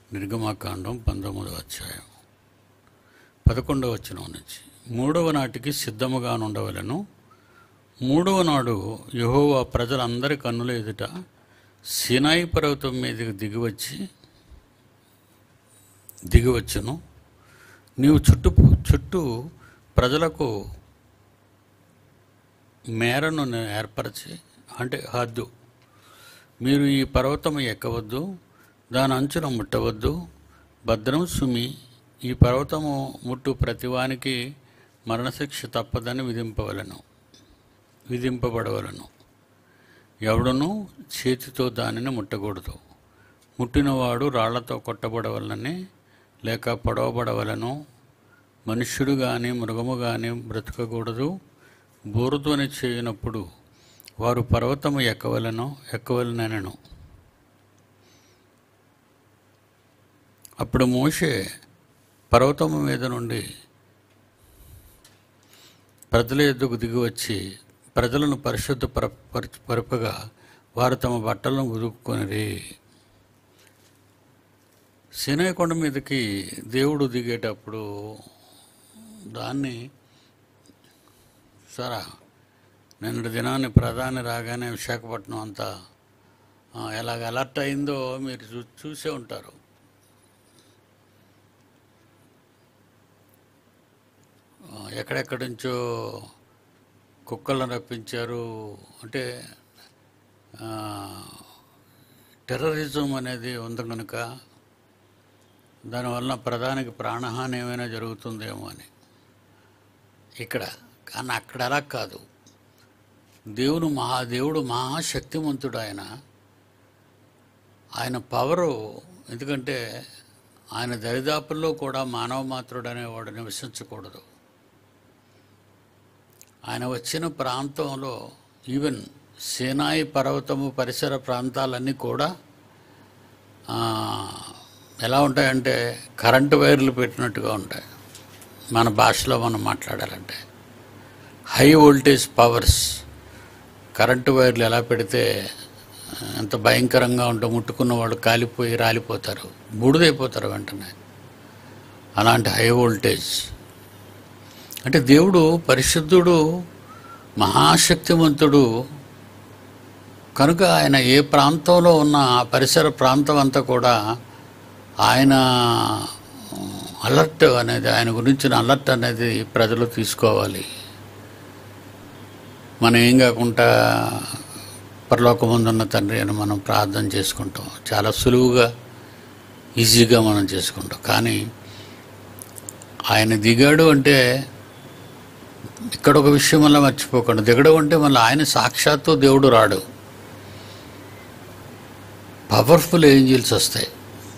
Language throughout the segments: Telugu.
నిర్గమాకాండం పంతొమ్మిదవ అధ్యాయం పదకొండవ వచనం నుంచి మూడవ నాటికి సిద్ధముగా ఉండవలను మూడవ నాడు యెహోవా ప్రజలందరి కన్నుల ఎదుట సినాయి పర్వతం మీదకి దిగివచ్చి దిగివచ్చును నీవు చుట్టూ చుట్టూ ప్రజలకు మేరను ఏర్పరిచి అంటే హద్దు మీరు ఈ పర్వతం ఎక్కవద్దు దాని అంచున ముట్టవద్దు భద్రం సుమి ఈ పర్వతము ముట్టు ప్రతివానికి మరణశిక్ష తప్పదని విధింపవలను విధింపబడవలను ఎవడునూ చేతితో దానిని ముట్టకూడదు ముట్టినవాడు రాళ్లతో కొట్టబడవలనని లేక పొడవబడవలను మనుష్యుడు కానీ మృగము కానీ బ్రతకకూడదు బోరుతోని చేయనప్పుడు వారు పర్వతము ఎక్కవలను ఎక్కవలనను అప్పుడు మోషే పర్వతము మీద నుండి ప్రజల ఎద్దుకు దిగి వచ్చి ప్రజలను పరిశుద్ధ పర పరచ- పరపగా వారు తమ బట్టలను ఉదుక్కుని సినాయి కొండ మీదకి దేవుడు దిగేటప్పుడు దాన్ని సరా నిన్నటి దినాన్ని ప్రధాని రాగానే విశాఖపట్నం అంతా ఆ, ఎలాగ అలర్ట్ అయిందో మీరు చూ చూసే ఉంటారు ఆ, ఎక్కడెక్కడి నుంచో కుక్కలను రప్పించారు అంటే ఆ, టెర్రరిజం అనేది ఉంది కనుక దానివల్ల ప్రధానికి ప్రాణహాని ఏమైనా జరుగుతుందేమో అని ఇక్కడ కానీ అక్కడ అలా కాదు దేవుడు మహా దేవుడు మహాశక్తిమంతుడు ఆయన ఆయన పవరు ఎందుకంటే ఆయన దరిదాపుల్లో కూడా మానవ మాత్రుడు అనేవాడు నివసించకూడదు ఆయన వచ్చిన ప్రాంతంలో ఈవెన్ సేనాయి పర్వతము పరిసర ప్రాంతాలన్నీ కూడా ఆ, ఎలా ఉంటాయంటే కరెంటు వైర్లు పెట్టినట్టుగా ఉంటాయి మన భాషలో మనం మాట్లాడాలంటే హై వోల్టేజ్ పవర్స్ కరెంటు వైర్లు ఎలా పెడితే ఆ, ఎంత భయంకరంగా ఉంటే ముట్టుకున్న వాళ్ళు కాలిపోయి రాలిపోతారు బూడిదైపోతారు వెంటనే అలాంటి హై వోల్టేజ్ అంటే దేవుడు పరిశుద్ధుడు మహాశక్తివంతుడు కనుక ఆయన ఏ ప్రాంతంలో ఉన్న ఆ పరిసర ప్రాంతం అంతా కూడా ఆయన అలర్ట్ అనేది ఆయన గురించిన అలర్ట్ అనేది ప్రజలు తీసుకోవాలి మనం ఏం కాకుండా పరలోకముందున్న తండ్రి అని మనం ప్రార్థన చేసుకుంటాం చాలా సులువుగా ఈజీగా మనం చేసుకుంటాం కానీ ఆయన దిగాడు అంటే ఇక్కడ ఒక విషయం వల్ల మర్చిపోకుండా దిగడం అంటే మళ్ళీ ఆయన సాక్షాత్తు దేవుడు రాడు పవర్ఫుల్ ఏంజిల్స్ వస్తాయి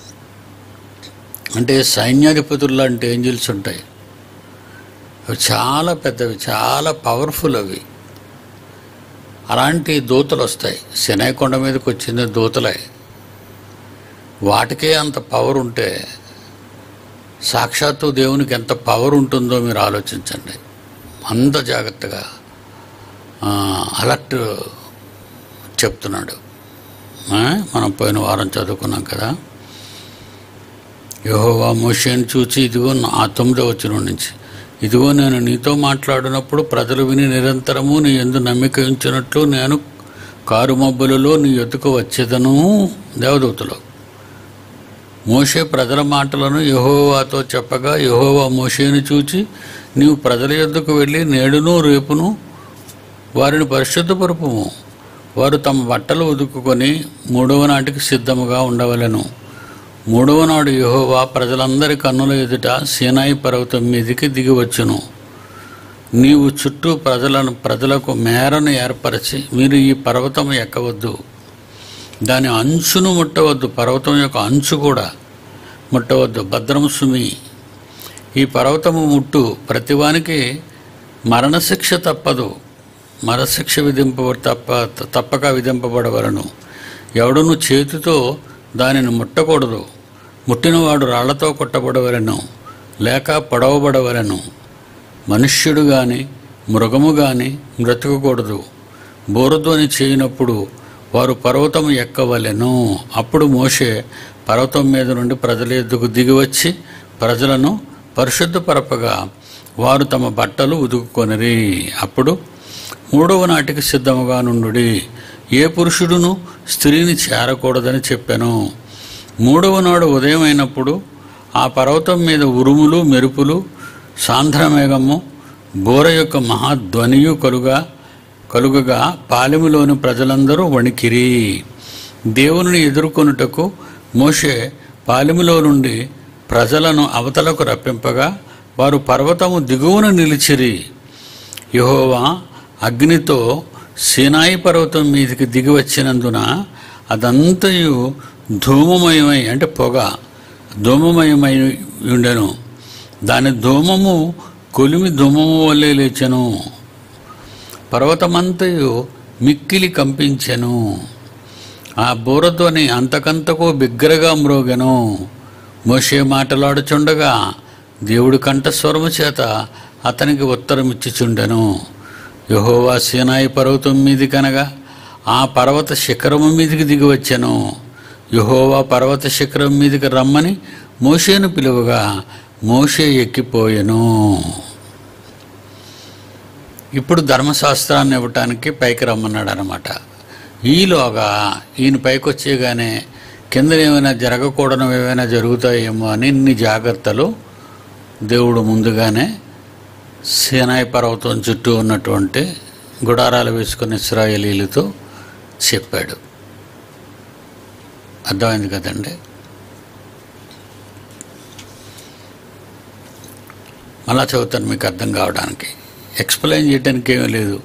అంటే సైన్యాధిపతులు లాంటి ఏంజిల్స్ ఉంటాయి అవి చాలా పెద్దవి చాలా పవర్ఫుల్ అవి అలాంటి దూతలు వస్తాయి శనై కొండ మీదకి వచ్చింది దూతలే వాటికే అంత పవర్ ఉంటే సాక్షాత్తు దేవునికి ఎంత పవర్ ఉంటుందో మీరు ఆలోచించండి అంత జాగ్రత్తగా ఆ, అలర్ట్ చెప్తున్నాడు ఆ, మనం పోయిన వారం చదువుకున్నాం కదా యెహోవా మోషేని చూచి ఇదిగో నా- ఆ తొమ్మిదో వచ్చిన నుంచి ఇదిగో నేను నీతో మాట్లాడినప్పుడు ప్రజలు విని నిరంతరము నీ ఎందు నమ్మిక ఉంచినట్లు నేను కారు మబ్బులలో నీ ఎత్తుకు వచ్చేదను దేవదూతలో మోషే ప్రజల మాటలను యెహోవాతో చెప్పగా యెహోవా మోషేని చూచి నీవు ప్రజల యొద్దకు వెళ్ళి నేడును రేపును వారిని పరిశుద్ధపరుపుము వారు తమ బట్టలు ఉదుకుకొని మూడవ నాటికి సిద్ధముగా ఉండవలెను మూడవ నాడు యెహోవా ప్రజలందరి కన్నుల ఎదుట సీనాయి పర్వతం మీదికి దిగివచ్చును నీవు చుట్టూ ప్రజలను ప్రజలకు మేరను ఏర్పరిచి మీరు ఈ పర్వతం ఎక్కవద్దు దాని అంచును ముట్టవద్దు పర్వతం యొక్క అంచు కూడా ముట్టవద్దు భద్రం సుమి ఈ పర్వతము ముట్టు ప్రతివానికి మరణశిక్ష తప్పదు మరణశిక్ష విధింప తప్ప తప్పక విధింపబడవలను ఎవడును చేతితో దానిని ముట్టకూడదు ముట్టినవాడు రాళ్లతో కొట్టబడవలను లేక పొడవబడవలను మనుష్యుడు గాని మృగము గాని బ్రతకకూడదు బోరుతోని చేయనప్పుడు వారు పర్వతము ఎక్కవలెను అప్పుడు మోషే పర్వతం మీద నుండి ప్రజల ఎద్దుకు దిగివచ్చి ప్రజలను పరిశుద్ధపరపగా వారు తమ బట్టలు ఉదుకుకొనిరి అప్పుడు మూడవ నాటికి సిద్ధముగా నుండుడి ఏ పురుషుడును స్త్రీని చేరకూడదని చెప్పాను మూడవ నాడు ఉదయం అయినప్పుడు ఆ పర్వతం మీద ఉరుములు మెరుపులు సాంద్రమేఘము బోర యొక్క మహాధ్వనియు కలుగా కలుగగా పాలెములోని ప్రజలందరూ వణికిరి దేవుని ఎదుర్కొనుటకు మోషే పాలెములో నుండి ప్రజలను అవతలకు రప్పింపగా వారు పర్వతము దిగువన నిలిచిరి యెహోవా అగ్నితో సీనాయి పర్వతం మీదకి దిగి వచ్చినందున అదంతయు ధూమమయమై అంటే పొగ ధూమమయమై ఉండెను దాని ధూమము కొలిమి ధూమము వల్లే లేచెను పర్వతమంతయు మిక్కిలి కంపించెను ఆ బూరధ్వని అంతకంతకు బిగ్గరగా మ్రోగెను మోషే మాటలాడుచుండగా దేవుడి కంఠస్వరము చేత అతనికి ఉత్తరమిచ్చిచుండెను యహోవా సీనాయి పర్వతం మీది కనగా ఆ పర్వత శిఖరము మీదికి దిగి వచ్చెను యహోవా పర్వత శిఖరం మీదికి రమ్మని మోషేను పిలువగా మోషే ఎక్కిపోయెను ఇప్పుడు ధర్మశాస్త్రాన్ని ఇవ్వటానికి పైకి రమ్మన్నాడు అనమాట ఈలోగా ఈయన పైకి వచ్చేగానే కింద ఏమైనా జరగకూడనివి ఏమైనా జరుగుతాయేమో అని ఇన్ని జాగ్రత్తలు దేవుడు ముందుగానే సీనాయి పర్వతం చుట్టూ ఉన్నటువంటి గుడారాలు వేసుకున్న ఇస్రాయేలీలతో చెప్పాడు అర్థమైంది కదండి మళ్ళా చదువుతాను మీకు అర్థం కావడానికి ఎక్స్ప్లెయిన్ చేయడానికి ఏమీ లేదు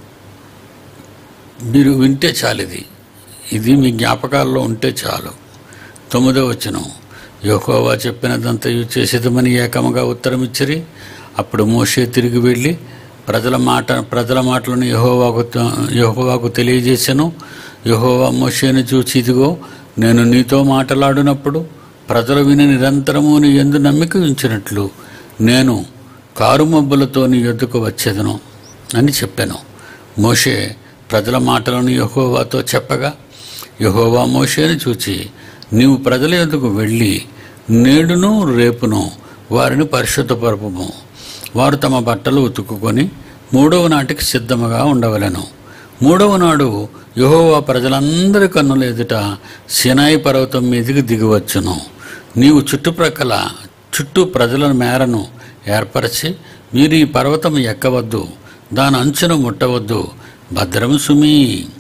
మీరు వింటే చాలు ఇది ఇది మీ జ్ఞాపకాల్లో ఉంటే చాలు తొమ్మిదో వచనం యోకోవా చెప్పినదంతయు చేసేదమని ఏకముగా ఉత్తరం ఇచ్చిరి అప్పుడు మోషే తిరిగి వెళ్ళి ప్రజల మాట ప్రజల మాటలను యహోవాకు యహోవాకు తెలియజేశాను యహోవా మోషేను చూచి ఇదిగో నేను నీతో మాట్లాడినప్పుడు ప్రజలు విని నిరంతరము నీ ఎందు నమ్మిక ఉంచినట్లు నేను కారు మబ్బులతో నీ యొద్దకు వచ్చేదను అని చెప్పాను మోషే ప్రజల మాటలను యహోవాతో చెప్పగా యహోవా మోషేని చూచి నీవు ప్రజల యొద్దకు వెళ్ళి నేడును రేపును వారిని పరిశుద్ధపరపము వారు తమ బట్టలు ఉతుక్కుని మూడవ నాటికి సిద్ధముగా ఉండవలెను మూడవ నాడు యహోవా ప్రజలందరి కన్నుల ఎదుట సినాయి పర్వతం మీదికి దిగివచ్చును నీవు చుట్టుప్రక్కల చుట్టూ ప్రజల మేరను ఏర్పరిచి మీరు ఈ పర్వతం ఎక్కవద్దు దాని అంచును ముట్టవద్దు భద్రము సుమి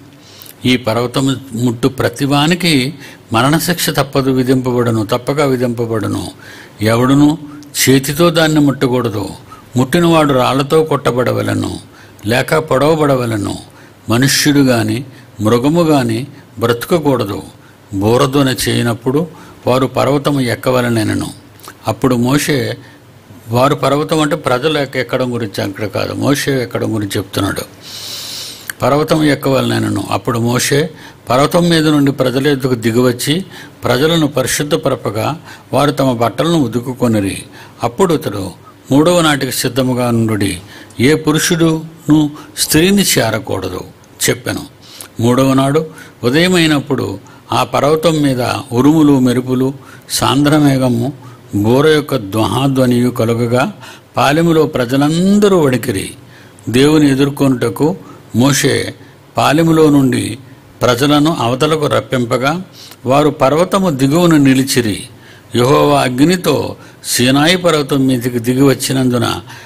ఈ పర్వతం ముట్టు ప్రతివానికి మరణశిక్ష తప్పదు విధింపబడును తప్పక విధింపబడును ఎవడును చేతితో దాన్ని ముట్టకూడదు ముట్టినవాడు రాళ్లతో కొట్టబడవలను లేక పొడవబడవలను మనుష్యుడు గాని మృగము గాని బ్రతకకూడదు బోరధ్వన చేయనప్పుడు వారు పర్వతము ఎక్కవలనెనను అప్పుడు మోషే వారు పర్వతం అంటే ప్రజలు ఎక్క- ఎక్కడం గురించి అక్కడ కాదు మోషే ఎక్కడం గురించి చెప్తున్నాడు పర్వతం ఎక్కవలనను అప్పుడు మోషే పర్వతం మీద నుండి ప్రజల ఎద్దుకు దిగివచ్చి ప్రజలను పరిశుద్ధపరపగా వారు తమ బట్టలను ఉదుకుకొనిరి అప్పుడు అతడు మూడవ నాటికి సిద్ధముగా నుండి ఏ పురుషుడును స్త్రీని చేరకూడదు చెప్పాను మూడవ నాడు ఉదయమైనప్పుడు ఆ పర్వతం మీద ఉరుములు మెరుపులు సాంద్రమేఘము బోర యొక్క ధ్వహాధ్వనియు కలుగగా పాలెములో ప్రజలందరూ వడికిరి దేవుని ఎదుర్కొనుటకు మోషే పాలెములో నుండి ప్రజలను అవతలకు రప్పింపగా వారు పర్వతము దిగువన నిలిచిరి యెహోవా అగ్నితో సీనాయి పర్వతం మీదకి దిగి వచ్చినందున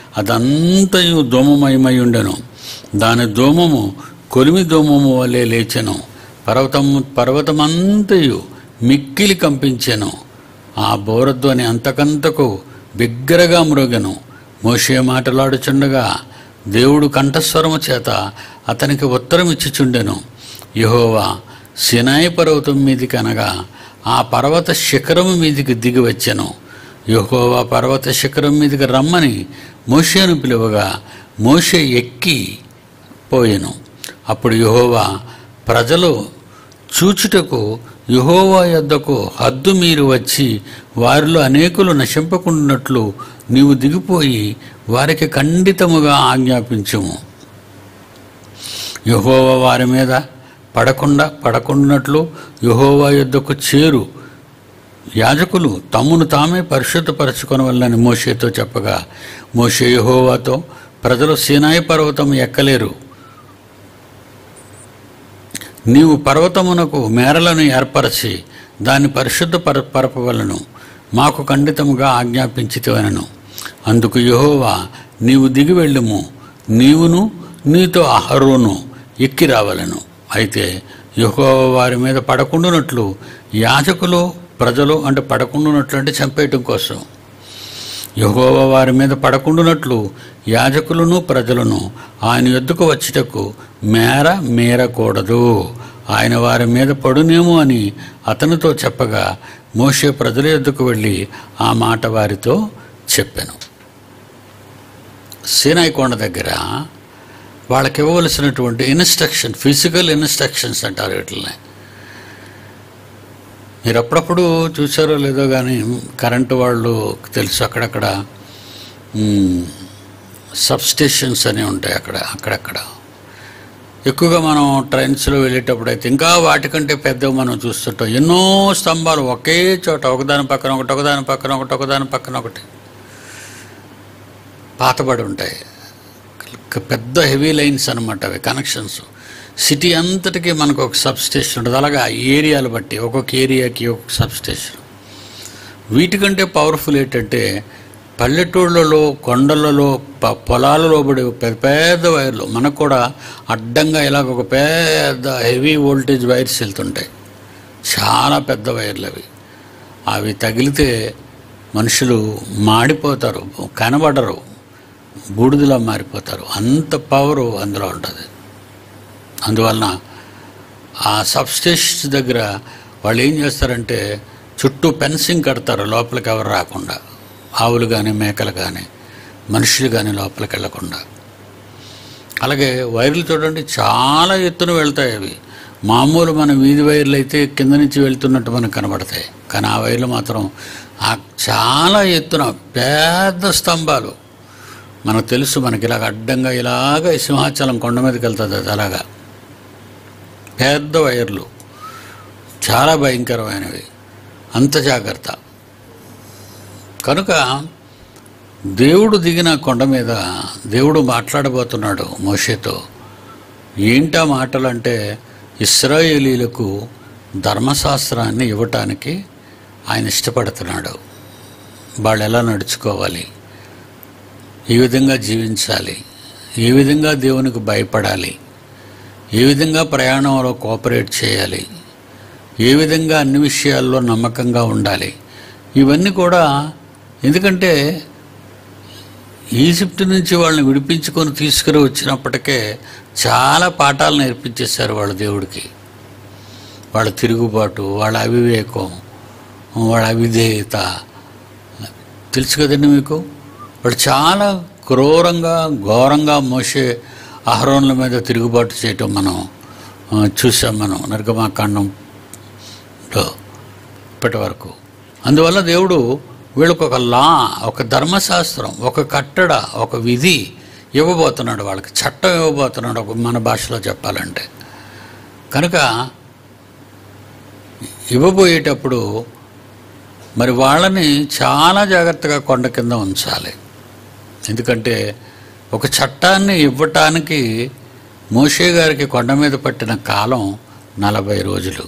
అదంతయు దోమమయమై ఉండెను దాని దోమము కొలిమి దోమము వలె లేచెను పర్వతం పర్వతమంతయు మిక్కిలి కంపించెను ఆ బోరధ్వని అంతకంతకు బిగ్గరగా మ్రోగెను మోషే మాటలాడుచుండగా దేవుడు కంఠస్వరము చేత అతనికి ఉత్తరం ఇచ్చిచుండెను యెహోవా సినాయి పర్వతం మీదికి అనగా ఆ పర్వత శిఖరము మీదికి దిగి వచ్చెను యెహోవా పర్వత శిఖరం మీదికి రమ్మని మోషేను పిలువగా మోషే ఎక్కి పోయెను అప్పుడు యెహోవా ప్రజలు చూచుటకు యెహోవా యొద్దకు హద్దు మీరు వచ్చి వారిలో అనేకులు నశింపకుండాట్లు నీవు దిగిపోయి వారికి ఖండితముగా ఆజ్ఞాపించుము యెహోవా వారి మీద పడకుండా పడకుండాట్లు యెహోవా యొద్దకు చేరు యాజకులు తమ్మును తామే పరిశుద్ధపరచుకొనవల్లని మోషేతో చెప్పగా మోషే యెహోవాతో ప్రజలు సీనాయి పర్వతం ఎక్కలేరు నీవు పర్వతమునకు మేరలను ఏర్పరచి దాన్ని పరిశుద్ధ పర పరపవలను మాకు ఖండితముగా ఆజ్ఞాపించితివనను అందుకు యెహోవా నీవు దిగి వెళ్ళుము నీవును నీతో అహరోను ఎక్కి రావలను అయితే యెహోవా వారి మీద పడకుండునట్లు యాజకులు ప్రజలు అంటే పడకుండునట్లు అంటే చంపేయటం కోసం యెహోవా వారి మీద పడకుండునట్లు యాజకులను ప్రజలను ఆయన ఎద్దుకు వచ్చుటకు మేర మేరకూడదు ఆయన వారి మీద పడునేమో అని అతనితో చెప్పగా మోషే ప్రజల ఎద్దుకు వెళ్ళి ఆ మాట వారితో చెప్పాను సీనాయి కొండ దగ్గర వాళ్ళకి ఇవ్వవలసినటువంటి ఇన్స్ట్రక్షన్ ఫిజికల్ ఇన్స్ట్రక్షన్స్ అంటారు వీటిని మీరు అప్పుడప్పుడు చూసారో లేదో కానీ కరెంటు వాళ్ళు తెలుసు అక్కడక్కడ సబ్స్టేషన్స్ అని ఉంటాయి అక్కడ అక్కడక్కడ ఎక్కువగా మనం ట్రైన్స్లో వెళ్ళేటప్పుడు అయితే ఇంకా వాటికంటే పెద్దవి మనం చూస్తుంటాం ఎన్నో స్తంభాలు ఒకే చోట ఒకదాని పక్కన ఒకటి ఒకదాని పక్కన ఒకటి ఒకదాని పక్కన ఒకటి పాతబడి ఉంటాయి పెద్ద హెవీ లైన్స్ అనమాట అవి కనెక్షన్స్ సిటీ అంతటికీ మనకు ఒక సబ్ స్టేషన్ ఉంటుంది అలాగా ఏరియాలు బట్టి ఒక్కొక్క ఏరియాకి ఒక్కొక్క సబ్ స్టేషన్ వీటికంటే పవర్ఫుల్ ఏంటంటే పల్లెటూళ్ళలో కొండలలో ప పొలాలలో పడే పెద్ద పెద్ద వైర్లు మనకు కూడా అడ్డంగా ఇలాగ ఒక పెద్ద హెవీ వోల్టేజ్ వైర్స్ వెళ్తుంటాయి చాలా పెద్ద వైర్లు అవి అవి తగిలితే మనుషులు మాడిపోతారు కనబడరు బూడిదలా మారిపోతారు అంత పవరు అందులో ఉంటుంది అందువలన ఆ సబ్స్టేషన్స్ దగ్గర వాళ్ళు ఏం చేస్తారంటే చుట్టూ ఫెన్సింగ్ కడతారు లోపలికి ఎవరు రాకుండా ఆవులు కానీ మేకలు కానీ మనుషులు కానీ లోపలికి వెళ్ళకుండా అలాగే వైర్లు చూడండి చాలా ఎత్తున వెళ్తాయి అవి మామూలు మన వీధి వైర్లు అయితే కింద నుంచి వెళ్తున్నట్టు మనకు కనబడతాయి కానీ ఆ వైర్లు మాత్రం ఆ చాలా ఎత్తున పెద్ద స్తంభాలు మనకు తెలుసు మనకి ఇలాగ అడ్డంగా ఇలాగ ఈ సింహాచలం కొండ మీదకి వెళ్తుంది అది అలాగా పెద్ద వైర్లు చాలా భయంకరమైనవి అంత జాగ్రత్త కనుక దేవుడు దిగిన కొండ మీద దేవుడు మాట్లాడబోతున్నాడు మోషేతో ఏంటా మాటలు అంటే ఇస్రాయేలీలకు ధర్మశాస్త్రాన్ని ఇవ్వటానికి ఆయన ఇష్టపడుతున్నాడు వాళ్ళు ఎలా నడుచుకోవాలి ఏ విధంగా జీవించాలి ఏ విధంగా దేవునికి భయపడాలి ఏ విధంగా ప్రయాణంలో కోఆపరేట్ చేయాలి ఏ విధంగా అన్ని విషయాల్లో నమ్మకంగా ఉండాలి ఇవన్నీ కూడా ఎందుకంటే ఈజిప్ట్ నుంచి వాళ్ళని విడిపించుకొని తీసుకుని వచ్చినప్పటికే చాలా పాఠాలు నేర్పించేశారు వాళ్ళ దేవుడికి వాళ్ళ తిరుగుబాటు వాళ్ళ అవివేకం వాళ్ళ అవిధేయత తెలుసు కదండి మీకు వాడు చాలా క్రూరంగా ఘోరంగా మోసే అహరోన్ల మీద తిరుగుబాటు చేయటం మనం ఆ, చూసాం మనం నిర్గమాకాండంలో ఇప్పటి వరకు అందువల్ల దేవుడు వీళ్ళకు ఒక లా ఒక ధర్మశాస్త్రం ఒక కట్టడ ఒక విధి ఇవ్వబోతున్నాడు వాళ్ళకి చట్టం ఇవ్వబోతున్నాడు ఒక మన భాషలో చెప్పాలంటే కనుక ఇవ్వబోయేటప్పుడు మరి వాళ్ళని చాలా జాగ్రత్తగా కొండ కింద ఉంచాలి ఎందుకంటే ఒక చట్టాన్ని ఇవ్వటానికి మోషే గారికి కొండ మీద పట్టిన కాలం నలభై రోజులు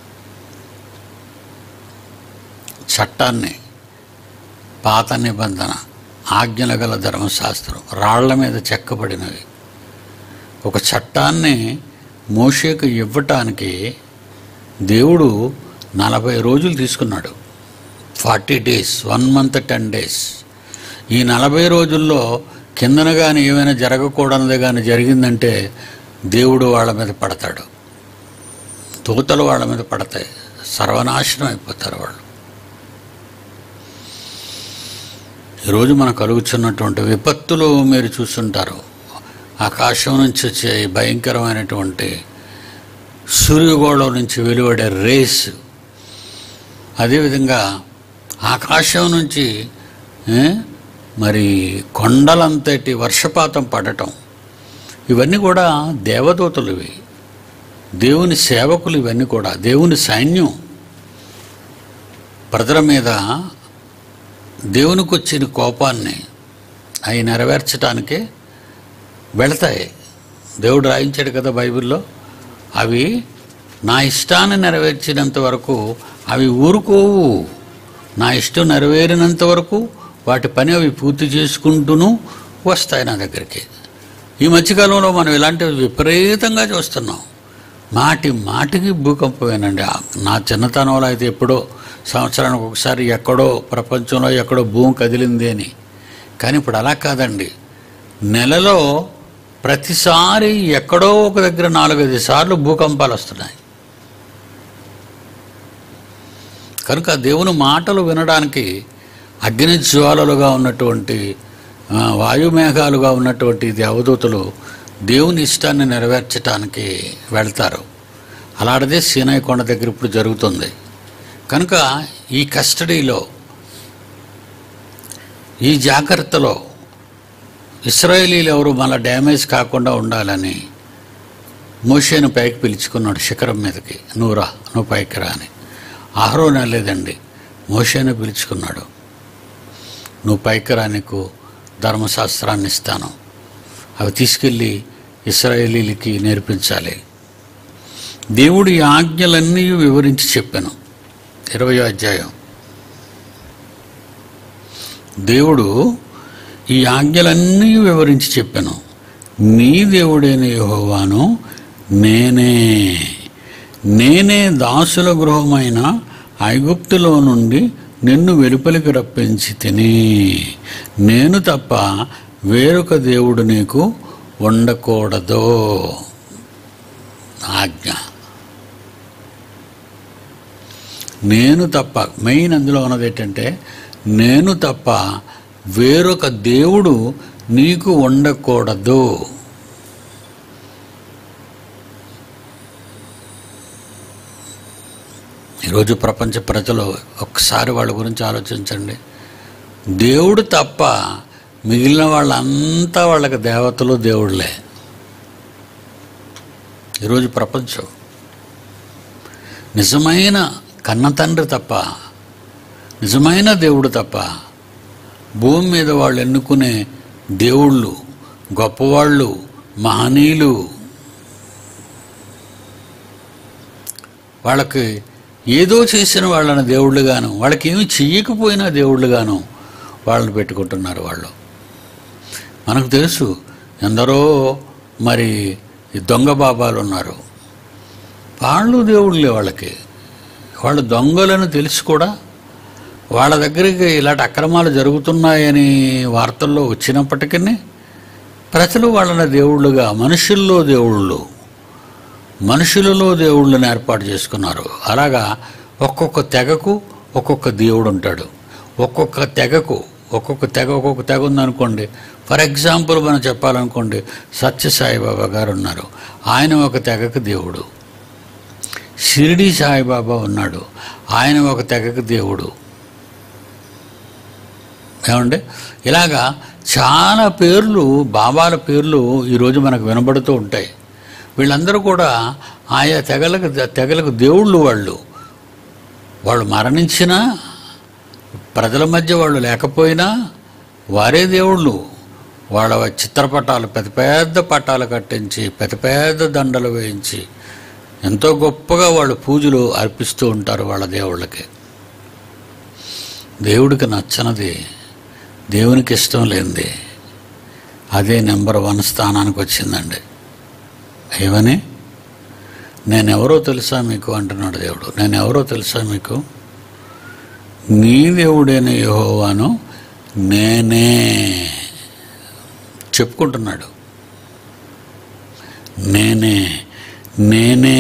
చట్టాన్ని పాత నిబంధన ఆజ్ఞల గల ధర్మశాస్త్రం రాళ్ల మీద చెక్కబడినవి ఒక చట్టాన్ని మోషేకు ఇవ్వటానికి దేవుడు నలభై రోజులు తీసుకున్నాడు forty days one month ten days ఈ నలభై రోజుల్లో కిందన కానీ ఏమైనా జరగకూడనిది కానీ జరిగిందంటే దేవుడు వాళ్ళ మీద పడతాడు తూతలు వాళ్ళ మీద పడతాయి సర్వనాశనం అయిపోతారు వాళ్ళు ఈరోజు మనకు కలుగుతున్నటువంటి విపత్తులు మీరు చూస్తుంటారు ఆకాశం నుంచి వచ్చే ఈ భయంకరమైనటువంటి సూర్యగోళం నుంచి వెలువడే రేస్ అదేవిధంగా ఆకాశం నుంచి ఏ, మరి కొండలంతటి వర్షపాతం పడటం ఇవన్నీ కూడా దేవదూతలు ఇవి దేవుని సేవకులు ఇవన్నీ కూడా దేవుని సైన్యం ప్రజల మీద దేవునికి వచ్చిన కోపాన్ని అవి నెరవేర్చడానికే వెళతాయి దేవుడు రాయించాడు కదా బైబిల్లో అవి నా ఇష్టాన్ని నెరవేర్చినంత వరకు అవి ఊరుకోవు నా ఇష్టం నెరవేరినంత వరకు వాటి పని అవి పూర్తి చేసుకుంటూను వస్తాయి నా దగ్గరికి ఈ మధ్యకాలంలో మనం ఇలాంటివి విపరీతంగా చూస్తున్నాం మాటి మాటికి భూకంపమేనండి ఆ- నా చిన్నతనంలో అయితే ఎప్పుడో సంవత్సరానికి ఒకసారి ఎక్కడో ప్రపంచంలో ఎక్కడో భూమి కదిలింది అని కానీ ఇప్పుడు అలా కాదండి నెలలో ప్రతిసారి ఎక్కడో ఒక దగ్గర నాలుగైదు సార్లు భూకంపాలు వస్తున్నాయి కనుక దేవుని మాటలు వినడానికి అగ్ని జ్వాలలుగా ఉన్నటువంటి ఆ, వాయుమేఘాలుగా ఉన్నటువంటి దేవదూతలు దేవుని ఇష్టాన్ని నెరవేర్చడానికి వెళ్తారు అలాంటిదే సీనాయి కొండ దగ్గర ఇప్పుడు జరుగుతుంది కనుక ఈ కస్టడీలో ఈ జాగ్రత్తలో ఇస్రాయేలీలు ఎవరు మళ్ళీ డ్యామేజ్ కాకుండా ఉండాలని మోషేను పైకి పిలుచుకున్నాడు శిఖరం మీదకి నువ్వు రా నువ్వు పైకి రా అని ఆహ్రోన్ లేదండి మోషేను పిలుచుకున్నాడు నువ్వు పైకి రా నీకు ధర్మశాస్త్రాన్ని ఇస్తాను అవి తీసుకెళ్ళి ఇస్రాయేలీలకి నేర్పించాలి దేవుడి ఆజ్ఞలన్నీ వివరించి చెప్పాను ఇరవయో అధ్యాయం దేవుడు ఈ ఆజ్ఞలన్నీ వివరించి చెప్పాను నీ దేవుడైన యెహోవాను నేనే నేనే దాసుల గృహమైన ఐగుప్తులో నుండి నిన్ను వెలుపలికి రప్పించి తిని నేను తప్ప వేరొక దేవుడు నీకు ఉండకూడదు ఆజ్ఞ నేను తప్ప మెయిన్ అందులో ఉన్నది ఏంటంటే నేను తప్ప వేరొక దేవుడు నీకు ఉండకూడదు ఈరోజు ప్రపంచ ప్రజలు ఒక్కసారి వాళ్ళ గురించి ఆలోచించండి దేవుడు తప్ప మిగిలిన వాళ్ళంతా వాళ్ళకి దేవతలు దేవుళ్ళే ఈరోజు ప్రపంచం నిజమైన కన్న తండ్రి తప్ప నిజమైన దేవుడు తప్ప భూమి మీద వాళ్ళు ఎన్నుకునే దేవుళ్ళు గొప్పవాళ్ళు మహనీయులు వాళ్ళకి ఏదో చేసిన వాళ్ళని దేవుళ్ళుగాను వాళ్ళకి ఏమి చెయ్యకపోయినా దేవుళ్ళుగాను వాళ్ళని పెట్టుకుంటున్నారు వాళ్ళు మనకు తెలుసు ఎందరో మరి ఈ దొంగ బాబాలు ఉన్నారు వాళ్ళు దేవుళ్ళే వాళ్ళకి వాళ్ళు దొంగలను తెలిసి కూడా వాళ్ళ దగ్గరికి ఇలాంటి అక్రమాలు జరుగుతున్నాయని వార్తల్లో వచ్చినప్పటికీ ప్రజలు వాళ్ళని దేవుళ్ళుగా మనుషుల్లో దేవుళ్ళు మనుషులలో దేవుళ్ళని ఏర్పాటు చేసుకున్నారు అలాగా ఒక్కొక్క తెగకు ఒక్కొక్క దేవుడు ఉంటాడు ఒక్కొక్క తెగకు ఒక్కొక్క తెగ ఒక్కొక్క తెగ ఉందనుకోండి ఫర్ ఎగ్జాంపుల్ మనం చెప్పాలనుకోండి సత్యసాయిబాబా గారు ఉన్నారు ఆయన ఒక తెగకు దేవుడు షిరిడి సాయిబాబా ఉన్నాడు ఆయన ఒక తెగకు దేవుడు ఏమండి ఇలాగా చాలా పేర్లు బాబాల పేర్లు ఈరోజు మనకు వినబడుతూ ఉంటాయి వీళ్ళందరూ కూడా ఆయా తెగలకు తెగలకు దేవుళ్ళు వాళ్ళు వాళ్ళు మరణించినా ప్రజల మధ్య వాళ్ళు లేకపోయినా వారే దేవుళ్ళు వాళ్ళ చిత్రపటాలు పెద్ద పెద్ద పటాలు కట్టించి పెద్ద పెద్ద దండలు వేయించి ఎంతో గొప్పగా వాళ్ళు పూజలు అర్పిస్తూ ఉంటారు వాళ్ళ దేవుళ్ళకి దేవుడికి నచ్చనిది దేవునికి ఇష్టం లేనిది అదే నెంబర్ వన్ స్థానానికి వచ్చిందండి ఏమని నేనెవరో తెలుసా మీకు అంటున్నాడు దేవుడు నేనెవరో తెలుసా మీకు నీ దేవుడైన యెహోవాను నేనే చెప్పుకుంటున్నాడు నేనే నేనే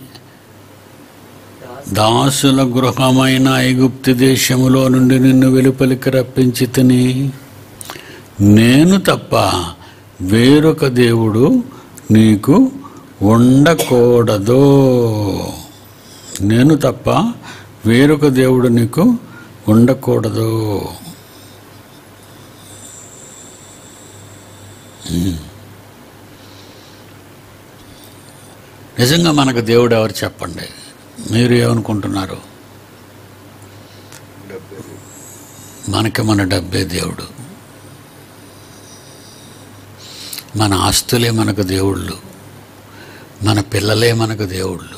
దాసుల గృహమైన ఐగుప్తు దేశములో నుండి నిన్ను వెలుపలికి రప్పించి తిని నేను తప్ప వేరొక దేవుడు నీకు ఉండకూడదు నేను తప్ప వేరొక దేవుడు నీకు ఉండకూడదు ఉమ్. నిజంగా మనకు దేవుడు ఎవరు చెప్పండి మీరు ఏమనుకుంటున్నారు మనకి మన డబ్బే దేవుడు మన ఆస్తులే మనకు దేవుళ్ళు మన పిల్లలే మనకు దేవుళ్ళు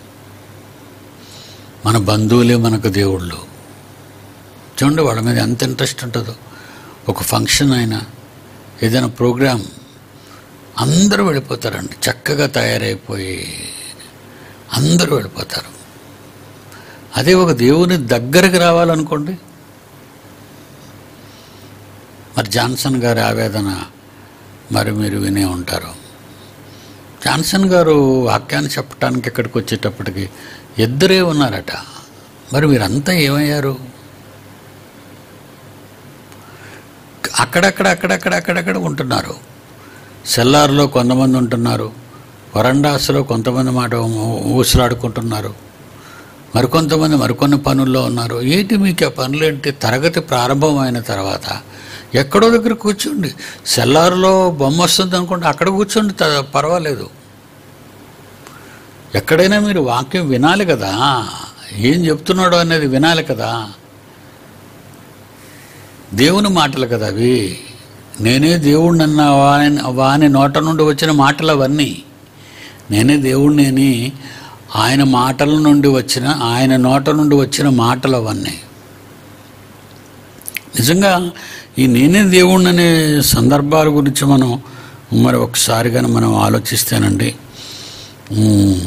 మన బంధువులే మనకు దేవుళ్ళు చూడండి వాళ్ళ మీద ఎంత ఇంట్రెస్ట్ ఉంటుందో ఒక ఫంక్షన్ అయినా ఏదైనా ప్రోగ్రామ్ అందరూ వెళ్ళిపోతారండి చక్కగా తయారైపోయి అందరూ వెళ్ళిపోతారు అదే ఒక దేవుని దగ్గరికి రావాలనుకోండి మరి జాన్సన్ గారి ఆవేదన మరి మీరు వినే ఉంటారు జాన్సన్ గారు వాక్యాన్ని చెప్పడానికి ఇక్కడికి వచ్చేటప్పటికి ఇద్దరే ఉన్నారట మరి మీరంతా ఏమయ్యారు అక్కడక్కడ అక్కడక్కడ అక్కడక్కడ ఉంటున్నారు సెల్లార్లో కొంతమంది ఉంటున్నారు వరండాస్లో కొంతమంది మాట ఊ- ఊసలాడుకుంటున్నారు మరికొంతమంది మరికొన్ని పనుల్లో ఉన్నారు ఏంటి మీకు ఆ పనులేంటి తరగతి ప్రారంభమైన తర్వాత ఎక్కడో దగ్గర కూర్చోండి సెల్లార్లో బొమ్మ వస్తుంది అనుకోండి అక్కడ కూర్చోండి త- పర్వాలేదు ఎక్కడైనా మీరు వాక్యం వినాలి కదా ఏం చెప్తున్నాడో అనేది వినాలి కదా దేవుని మాటలు కదా అవి నేనే దేవుడిని అన్న వాని వాని నోట నుండి వచ్చిన మాటలు అవన్నీ నేనే దేవుడిని ఆయన మాటల నుండి వచ్చిన ఆయన నోట నుండి వచ్చిన మాటలు అవన్నీ నిజంగా ఈ నేనే దేవుడిని అనే సందర్భాల గురించి మనం మరి ఒకసారి కానీ మనం ఆలోచిస్తేనండి ఉమ్,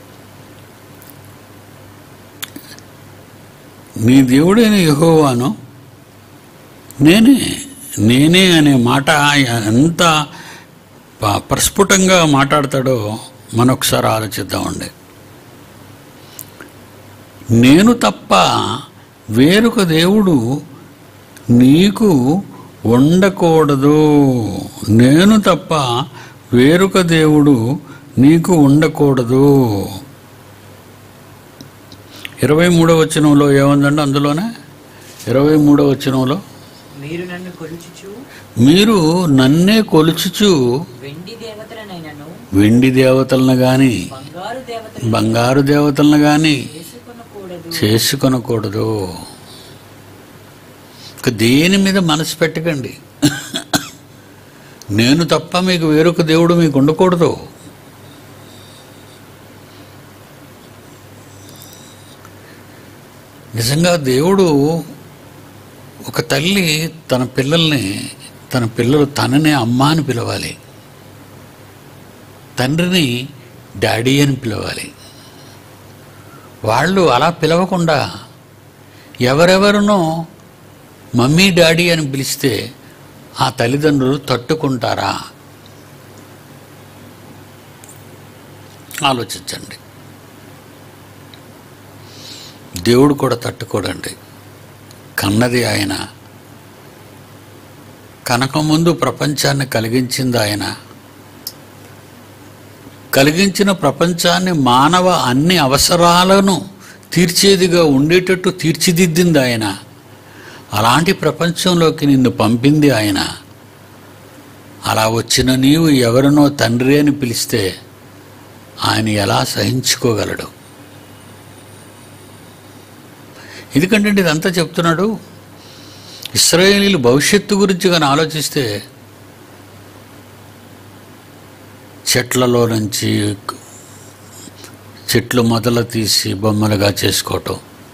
నీ దేవుడైన యెహోవాను నేనే నేనే అనే మాట ఎంత ప- ప్రస్ఫుటంగా మాట్లాడతాడో మనం ఒకసారి ఆలోచిద్దామండి నేను తప్ప వేరొక దేవుడు నీకు ఉండకూడదు నేను తప్ప వేరొక దేవుడు నీకు ఉండకూడదు ఇరవై మూడో వచనంలో ఏముందండి అందులోనే ఇరవై మూడో వచనంలో మీరు నన్ను కొలుచుచు మీరు నన్నే కొలుచుచు వెండి దేవతలనైనను వెండి దేవతలను గాని బంగారు దేవతలను బంగారు దేవతలను గాని చేసుకొనకూడదు చేసుకొనకూడదు ఇక దేని మీద మనసు పెట్టకండి నేను తప్ప మీకు వేరొక దేవుడు మీకు ఉండకూడదు నిజంగా దేవుడు ఒక తల్లి తన పిల్లల్ని తన పిల్లలు తననే అమ్మ అని పిలవాలి తండ్రిని డాడీ అని పిలవాలి వాళ్ళు అలా పిలవకుండా ఎవరెవరినో మమ్మీ డాడీ అని పిలిస్తే ఆ తల్లిదండ్రులు తట్టుకుంటారా ఆలోచించండి దేవుడు కూడా తట్టుకోడండి కన్నది ఆయన కనక ముందు ప్రపంచాన్ని కలిగించింది ఆయన కలిగించిన ప్రపంచాన్ని మానవ అన్ని అవసరాలను తీర్చేదిగా ఉండేటట్టు తీర్చిదిద్దింది ఆయన అలాంటి ప్రపంచంలోకి నిన్ను పంపింది ఆయన అలా వచ్చిన నీవు ఎవరినో తండ్రి అని పిలిస్తే ఆయన ఎలా సహించుకోగలడు ఎందుకంటే ఇదంతా చెప్తున్నాడు ఇస్రాయేలీలు భవిష్యత్తు గురించి కానీ ఆలోచిస్తే చెట్లలో నుంచి చెట్లు మొదలు తీసి బొమ్మలుగా చేసుకోవటం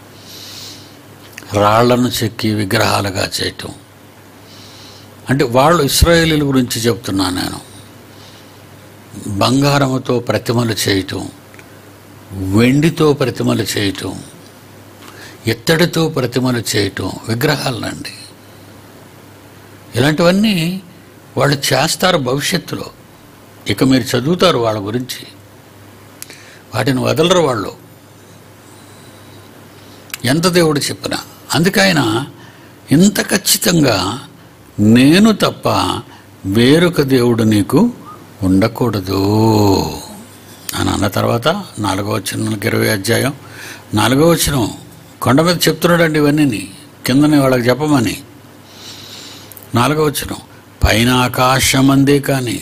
రాళ్లను చెక్కి విగ్రహాలుగా చేయటం అంటే వాళ్ళు ఇస్రాయేలీల గురించి చెప్తున్నాను నేను బంగారముతో ప్రతిమలు చేయటం వెండితో ప్రతిమలు చేయటం ఇత్తడితో ప్రతిమలు చేయటం విగ్రహాలండి ఇలాంటివన్నీ వాళ్ళు చేస్తారు భవిష్యత్తులో ఇక మీరు చదువుతారు వాళ్ళ గురించి వాటిని వదలరు వాళ్ళు ఎంత దేవుడు చెప్పినా అందుకే ఆయన ఇంత ఖచ్చితంగా నేను తప్ప వేరొక దేవుడు నీకు ఉండకూడదు అని అన్న తర్వాత నాలుగో వచ్చిన ఇరవై అధ్యాయం నాలుగో వచ్చిన కొండ మీద చెప్తున్నాడండి ఇవన్నీ కిందనే వాళ్ళకి చెప్పమని నాలుగో వచ్చిన పైన ఆకాశం అందే కానీ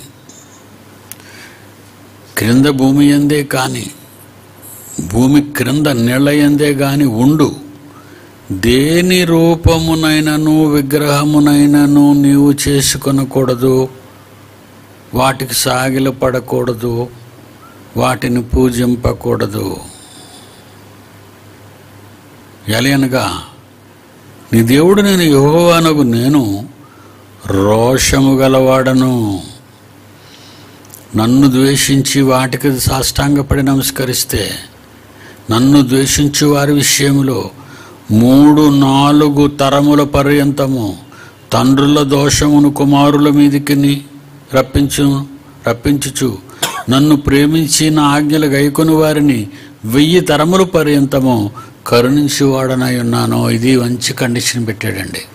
క్రింద భూమి ఎందే కానీ భూమి క్రింద నీళ్ళ ఎందే గాని ఉండు దేని రూపమునైనను విగ్రహమునైనను నీవు చేసుకొనకూడదు వాటికి సాగిలపడకూడదు వాటిని పూజింపకూడదు ఎలయనగా నీ దేవుడు నేను యెహోవానగు నేను రోషము గలవాడను నన్ను ద్వేషించి వాటికి సాష్టాంగపడి నమస్కరిస్తే నన్ను ద్వేషించు వారి విషయంలో మూడు నాలుగు తరముల పర్యంతము తండ్రుల దోషమును కుమారుల మీదికి రప్పించు రప్పించుచు నన్ను ప్రేమించి నా ఆజ్ఞలు గైకొని వారిని వెయ్యి తరముల పర్యంతము కరుణించేవాడనై ఉన్నాను ఇది మంచి కండిషన్ పెట్టాడండి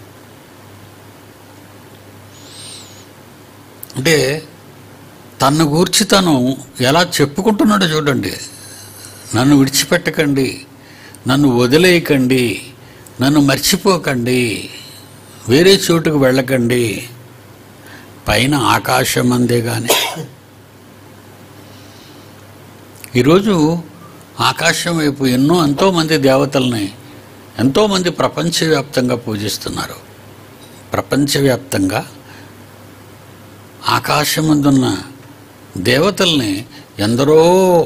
అంటే తన్ను గూర్చి తను ఎలా చెప్పుకుంటున్నాడో చూడండి నన్ను విడిచిపెట్టకండి నన్ను వదిలేయకండి నన్ను మర్చిపోకండి వేరే చోటుకు వెళ్ళకండి పైన ఆకాశం అందే కానీ ఈరోజు ఆకాశం వైపు ఎన్నో ఎంతోమంది దేవతల్ని ఎంతోమంది ప్రపంచవ్యాప్తంగా పూజిస్తున్నారు ప్రపంచవ్యాప్తంగా ఆకాశమందున్న దేవతల్ని ఎందరో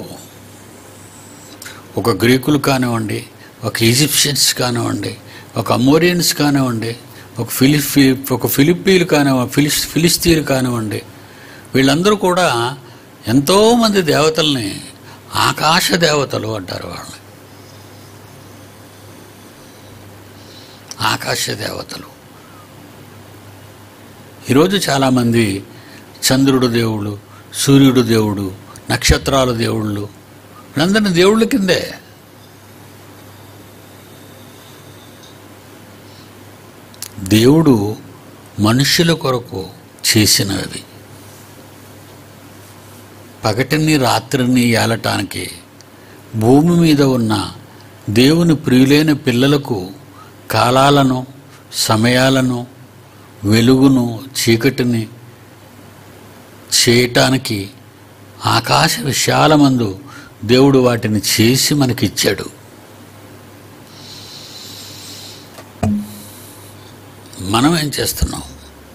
ఒక గ్రీకులు కానివ్వండి ఒక ఈజిప్షియన్స్ కానివ్వండి ఒక అమోరియన్స్ కానివ్వండి ఒక ఫిలిపి ఒక ఫిలిప్పీలు కానివ్వండి ఫిలిస్ ఫిలిస్తీన్లు కానివ్వండి వీళ్ళందరూ కూడా ఎంతోమంది దేవతల్ని ఆకాశ దేవతలు అంటారు వాళ్ళని ఆకాశ దేవతలు ఈరోజు చాలామంది చంద్రుడు దేవుడు సూర్యుడు దేవుడు నక్షత్రాల దేవుళ్ళు వీళ్ళందరినీ దేవుళ్ళ కిందే దేవుడు మనుషుల కొరకు చేసినవి పగటిని రాత్రిని ఏలటానికి భూమి మీద ఉన్న దేవుని ప్రియులైన పిల్లలకు కాలాలను సమయాలను వెలుగును చీకటిని చేయటానికి ఆకాశ విశాలమందు దేవుడు వాటిని చేసి మనకిచ్చాడు మనం ఏం చేస్తున్నాం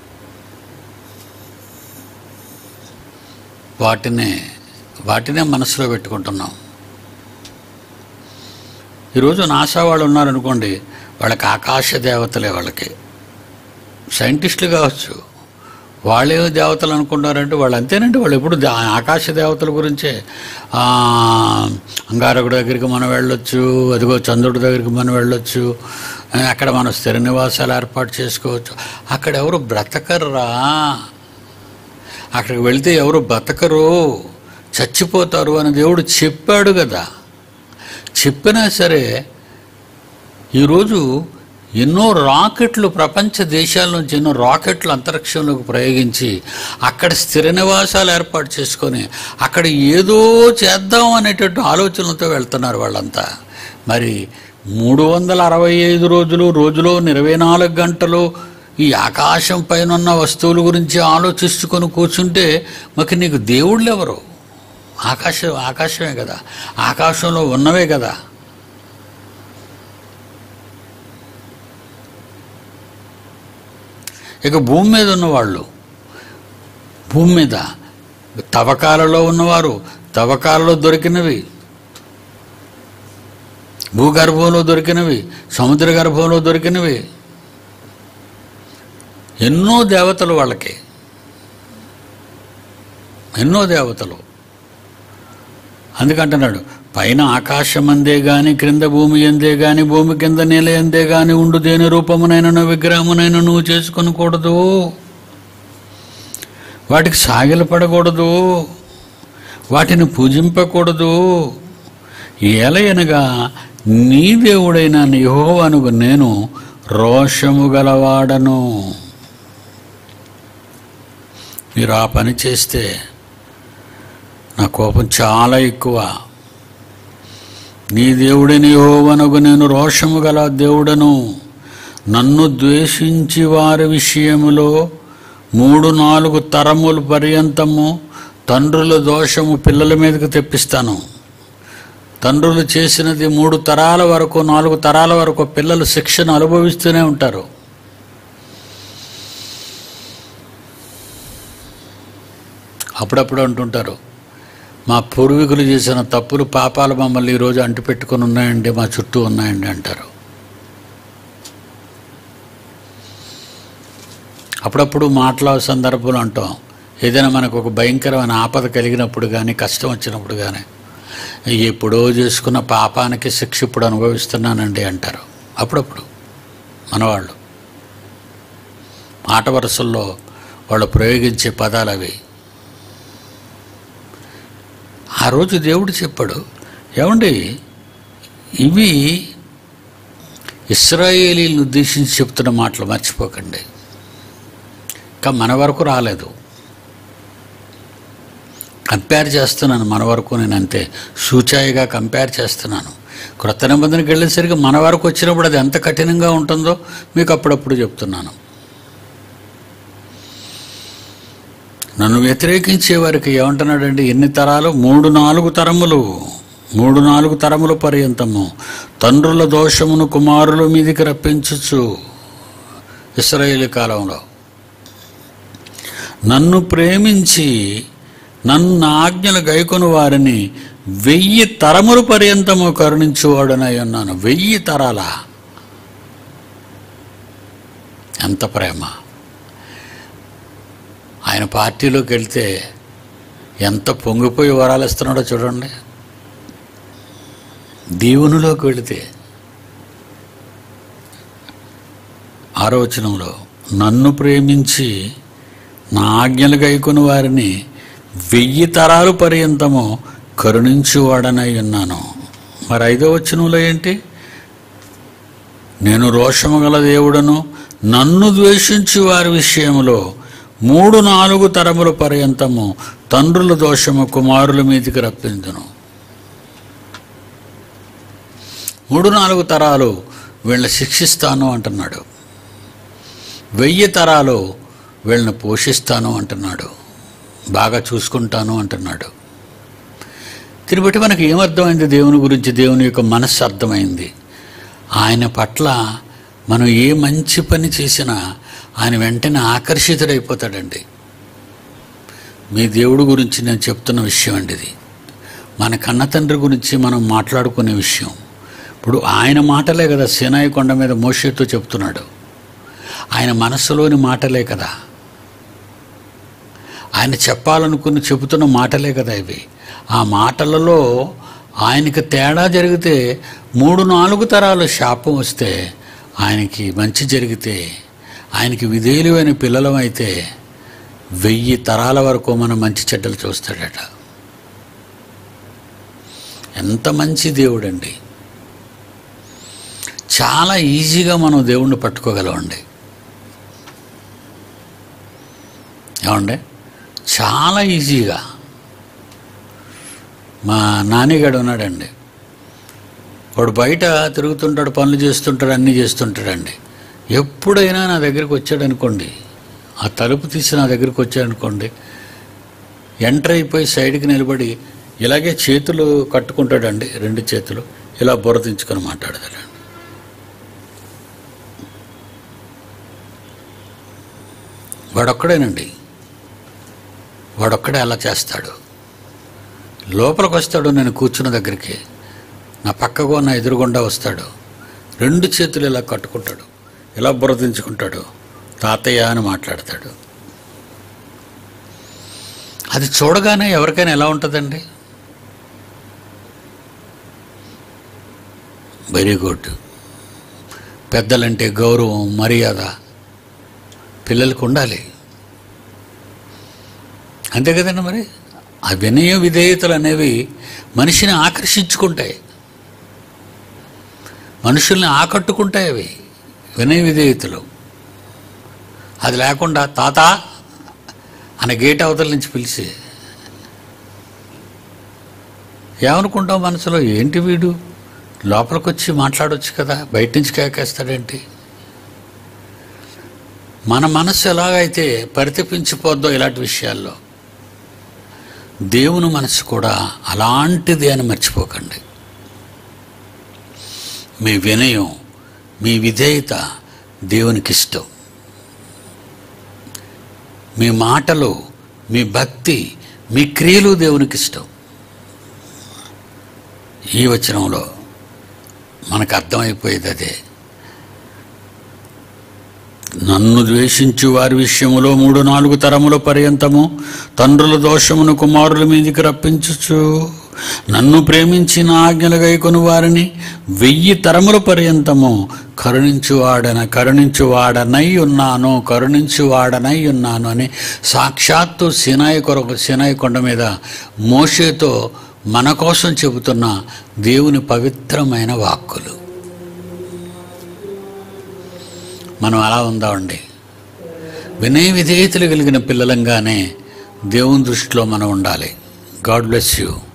వాటినే వాటినే మనసులో పెట్టుకుంటున్నాం ఈరోజు నాసా వాళ్ళు ఉన్నారనుకోండి వాళ్ళకి ఆకాశ దేవతలే వాళ్ళకి సైంటిస్టులు కావచ్చు వాళ్ళే దేవతలు అనుకుంటారంటే వాళ్ళు అంతేనండి వాళ్ళు ఎప్పుడు దే- ఆకాశ దేవతల గురించే ఆ, అంగారకుడి దగ్గరికి మనం వెళ్ళొచ్చు అదిగో చంద్రుడి దగ్గరికి మనం వెళ్ళొచ్చు ఆ, అక్కడ మనం స్థిర నివాసాలు ఏర్పాటు చేసుకోవచ్చు అక్కడ ఎవరు బ్రతకర్రా అక్కడికి వెళ్తే ఎవరు బతకరు చచ్చిపోతారు అని దేవుడు చెప్పాడు కదా చెప్పినా సరే ఈరోజు ఎన్నో రాకెట్లు ప్రపంచ దేశాల నుంచి ఎన్నో రాకెట్లు అంతరిక్షంలోకి ప్రయోగించి అక్కడ స్థిర నివాసాలు ఏర్పాటు చేసుకొని అక్కడ ఏదో చేద్దాం అనేటట్టు ఆలోచనలతో వెళ్తున్నారు వాళ్ళంతా మరి మూడు వందల అరవై ఐదు రోజులు రోజులో ఇరవై నాలుగు గంటలు ఈ ఆకాశం పైన ఉన్న వస్తువుల గురించి ఆలోచిస్తుకొని కూర్చుంటే మాకు నీకు దేవుళ్ళు ఎవరు ఆకాశం ఆకాశమే కదా ఆకాశంలో ఉన్నవే కదా ఇక భూమి మీద ఉన్నవాళ్ళు భూమి మీద తవ్వకాలలో ఉన్నవారు తవ్వకాలలో దొరికినవి భూగర్భంలో దొరికినవి సముద్ర గర్భంలో దొరికినవి ఎన్నో దేవతలు వాళ్ళకి ఎన్నో దేవతలు అందుకంటున్నాడు పైన ఆకాశం అందే గాని క్రింద భూమి ఎందే గాని భూమి కింద నేల ఎందే గాని ఉండు దేని రూపమునైనను విగ్రహమునైనా నువ్వు చేసుకొనకూడదు వాటికి సాగిలపడకూడదు వాటిని పూజింపకూడదు ఏలయనగా నీ దేవుడైన యెహోవానుగు నేను రోషము గలవాడను మీరు ఆ పని చేస్తే నా కోపం చాలా ఎక్కువ నీ దేవుడిని యెహోవానుగు నేను రోషము గల దేవుడను నన్ను ద్వేషించి వారి విషయములో మూడు నాలుగు తరముల పర్యంతము తండ్రుల దోషము పిల్లల మీదకి తెప్పిస్తాను తండ్రులు చేసినది మూడు తరాల వరకు నాలుగు తరాల వరకు పిల్లలు శిక్షను అనుభవిస్తూనే ఉంటారు అప్పుడప్పుడు అంటుంటారు మా పూర్వీకులు చేసిన తప్పులు పాపాలు మమ్మల్ని ఈరోజు అంటిపెట్టుకొని ఉన్నాయండి మా చుట్టూ ఉన్నాయండి అంటారు అప్పుడప్పుడు మాట్లాడే సందర్భంలో అంటాం ఏదైనా మనకు ఒక భయంకరమైన ఆపద కలిగినప్పుడు కానీ కష్టం వచ్చినప్పుడు కానీ ఎప్పుడో చేసుకున్న పాపానికి శిక్ష ఇప్పుడు అనుభవిస్తున్నానండి అంటారు అప్పుడప్పుడు మనవాళ్ళు మాట వరుసల్లో వాళ్ళు ప్రయోగించే పదాలు అవి ఆ రోజు దేవుడు చెప్పాడు ఏమండి ఇవి ఇస్రాయేలీలను ఉద్దేశించి చెప్తున్న మాటలు మర్చిపోకండి ఇంకా మన వరకు రాలేదు కంపేర్ చేస్తున్నాను మన వరకు నేను అంతే సూచాయిగా కంపేర్ చేస్తున్నాను క్రొత్త నిబంధనకి వెళ్ళేసరికి మన వరకు వచ్చినప్పుడు అది ఎంత కఠినంగా ఉంటుందో మీకు అప్పుడప్పుడు చెప్తున్నాను నన్ను వ్యతిరేకించే వారికి ఏమంటున్నాడండి ఎన్ని తరాలు మూడు నాలుగు తరములు మూడు నాలుగు తరముల పర్యంతము తండ్రుల దోషమును కుమారుల మీదికి రప్పించచ్చు ఇస్రాయేలీ కాలంలో నన్ను ప్రేమించి నన్ను ఆజ్ఞలు గైకొని వారిని వెయ్యి తరముల పర్యంతము కరుణించువాడనై ఉన్నాను వెయ్యి తరాల ఎంత ప్రేమ ఆయన పార్టీలోకి వెళ్తే ఎంత పొంగిపోయి వరాలు ఇస్తున్నాడో చూడండి దీవునిలోకి వెళితే ఆరో వచనంలో నన్ను ప్రేమించి నా ఆజ్ఞలు గైకొని వారిని వెయ్యి తరాలు పర్యంతము కరుణించువాడనై ఉన్నాను మరి ఐదో వచనంలో ఏంటి నేను రోషము గల దేవుడను నన్ను ద్వేషించి వారి విషయంలో మూడు నాలుగు తరముల పర్యంతము తండ్రుల దోషము కుమారుల మీదికి రప్పిందును మూడు నాలుగు తరాలు వీళ్ళని శిక్షిస్తాను అంటున్నాడు వెయ్యి తరాలు వీళ్ళని పోషిస్తాను అంటున్నాడు బాగా చూసుకుంటాను అంటున్నాడు దీన్ని బట్టి మనకి ఏమర్థమైంది దేవుని గురించి దేవుని యొక్క మనస్సు అర్థమైంది ఆయన పట్ల మనం ఏ మంచి పని చేసినా ఆయన వెంటనే ఆకర్షితుడైపోతాడండి మీ దేవుడు గురించి నేను చెప్తున్న విషయం అండి ఇది మన కన్న తండ్రి గురించి మనం మాట్లాడుకునే విషయం ఇప్పుడు ఆయన మాటలే కదా సినాయి కొండ మీద మోషేతో చెప్తున్నాడు ఆయన మనస్సులోని మాటలే కదా ఆయన చెప్పాలనుకుని చెబుతున్న మాటలే కదా ఇవి ఆ మాటలలో ఆయనకి తేడా జరిగితే మూడు నాలుగు తరాలు శాపం వస్తే ఆయనకి మంచి జరిగితే ఆయనకి విధేయులైన పిల్లలమైతే వెయ్యి తరాల వరకు మనం మంచి చెడ్డలు చూస్తాడట ఎంత మంచి దేవుడండి చాలా ఈజీగా మనం దేవుణ్ణి పట్టుకోగలమండి ఏమండి చాలా ఈజీగా మా నాన్నగాడు ఉన్నాడండి వాడు బయట తిరుగుతుంటాడు పనులు చేస్తుంటాడు అన్నీ చేస్తుంటాడండి ఎప్పుడైనా నా దగ్గరికి వచ్చాడు అనుకోండి ఆ తలుపు తీసి నా దగ్గరికి వచ్చాడనుకోండి ఎంటర్ అయిపోయి సైడ్కి నిలబడి ఇలాగే చేతులు కట్టుకుంటాడండి రెండు చేతులు ఇలా బురదించుకొని మాట్లాడతాడండి వాడొక్కడేనండి వాడొక్కడే అలా చేస్తాడు లోపలికి వస్తాడు నేను కూర్చున్న దగ్గరికి నా పక్కకు నా ఎదురుగుండా వస్తాడు రెండు చేతులు ఇలా కట్టుకుంటాడు ఇలా బురదించుకుంటాడు తాతయ్య అని మాట్లాడతాడు అది చూడగానే ఎవరికైనా ఎలా ఉంటుందండి వెరీ గుడ్ పెద్దలంటే గౌరవం మర్యాద పిల్లలకు ఉండాలి అంతే కదండి మరి ఆ వినయ విధేయతలు అనేవి మనిషిని ఆకర్షించుకుంటాయి మనుషుల్ని ఆకట్టుకుంటాయి అవి వినయ విధేయతలు అది లేకుండా తాత అనే గేట్ అవతల నుంచి పిలిచి ఏమనుకుంటావు మనసులో ఏంటి వీడు లోపలికి వచ్చి మాట్లాడొచ్చు కదా బయట నుంచి కేకేస్తాడేంటి మన మనస్సు ఎలాగైతే పరితపించిపోద్దో ఇలాంటి విషయాల్లో దేవుని మనసు కూడా అలాంటిది అని మర్చిపోకండి మీ వినయం మీ విధేయత దేవునికి ఇష్టం మీ మాటలు మీ భక్తి మీ క్రియలు దేవునికి ఇష్టం ఈ వచనంలో మనకు అర్థమైపోయేది అదే నన్ను ద్వేషించు వారి విషయములో మూడు నాలుగు తరముల పర్యంతము తండ్రుల దోషమును కుమారుల మీదికి రప్పించుచు నన్ను ప్రేమించిన ఆజ్ఞలు గైకొని వారిని వెయ్యి తరముల పర్యంతము కరుణించువాడన కరుణించువాడనై ఉన్నాను కరుణించువాడనై ఉన్నాను అని సాక్షాత్తు సినాయి కొరకు సినాయి కొండ మీద మోషేతో మన కోసం చెబుతున్న దేవుని పవిత్రమైన వాక్కులు మనం అలా ఉందామండి వినయ విధేయతలు కలిగిన పిల్లలంగానే దేవుని దృష్టిలో మనం ఉండాలి గాడ్ బ్లెస్ యూ